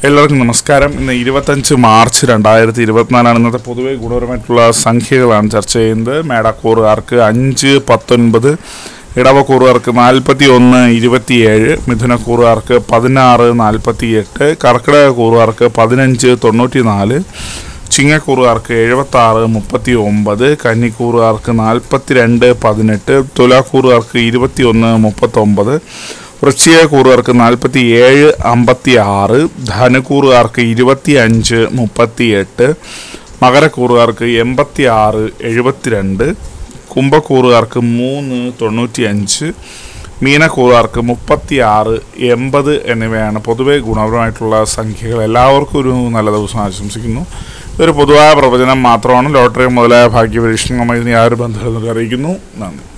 എല്ലാവർക്കും നമസ്കാരം ഇന്ന് ഇരുപത്തഞ്ച് മാർച്ച് രണ്ടായിരത്തി ഇരുപത്തിനാലാണ് ഇന്നത്തെ പൊതുവെ ഗുണപരമായിട്ടുള്ള സംഖ്യകളാണ് ചർച്ച ചെയ്യുന്നത് മേടക്കൂറുകാർക്ക് അഞ്ച് പത്തൊൻപത് ഇടവക്കൂറുകാർക്ക് നാൽപ്പത്തി ഒന്ന് ഇരുപത്തിയേഴ് മിഥുനക്കൂറുകാർക്ക് പതിനാറ് നാൽപ്പത്തി എട്ട് കർക്കിടക കൂറുകാർക്ക് പതിനഞ്ച് തൊണ്ണൂറ്റി നാല് ചിങ്ങക്കൂറുകാർക്ക് എഴുപത്തി ആറ് മുപ്പത്തി ഒമ്പത് കന്നിക്കൂറുകാർക്ക് നാൽപ്പത്തി രണ്ട് പതിനെട്ട് തുലാക്കൂറുകാർക്ക് ഇരുപത്തി ഒന്ന് മുപ്പത്തൊമ്പത് വൃശ്ചിക കൂറുകാർക്ക് നാൽപ്പത്തി ഏഴ് അമ്പത്തി ആറ് ധനുക്കൂറുകാർക്ക് ഇരുപത്തി അഞ്ച് മുപ്പത്തി എട്ട് മകരക്കൂറുകാർക്ക് എൺപത്തി ആറ് എഴുപത്തിരണ്ട് കുംഭക്കൂറുകാർക്ക് മൂന്ന് തൊണ്ണൂറ്റി അഞ്ച് മീനക്കൂറുകാർക്ക് മുപ്പത്തി ആറ് എൺപത് എന്നിവയാണ് പൊതുവെ ഗുണപരമായിട്ടുള്ള സംഖ്യകൾ എല്ലാവർക്കും ഒരു നല്ല ദിവസം ആശംസിക്കുന്നു ഇതൊരു പൊതുവായ പ്രവചനം മാത്രമാണ് ലോട്ടറി മുതലായ ഭാഗ്യപരീക്ഷണവുമായി ഇതിന് യാതൊരു ബന്ധവും അറിയിക്കുന്നു നന്ദി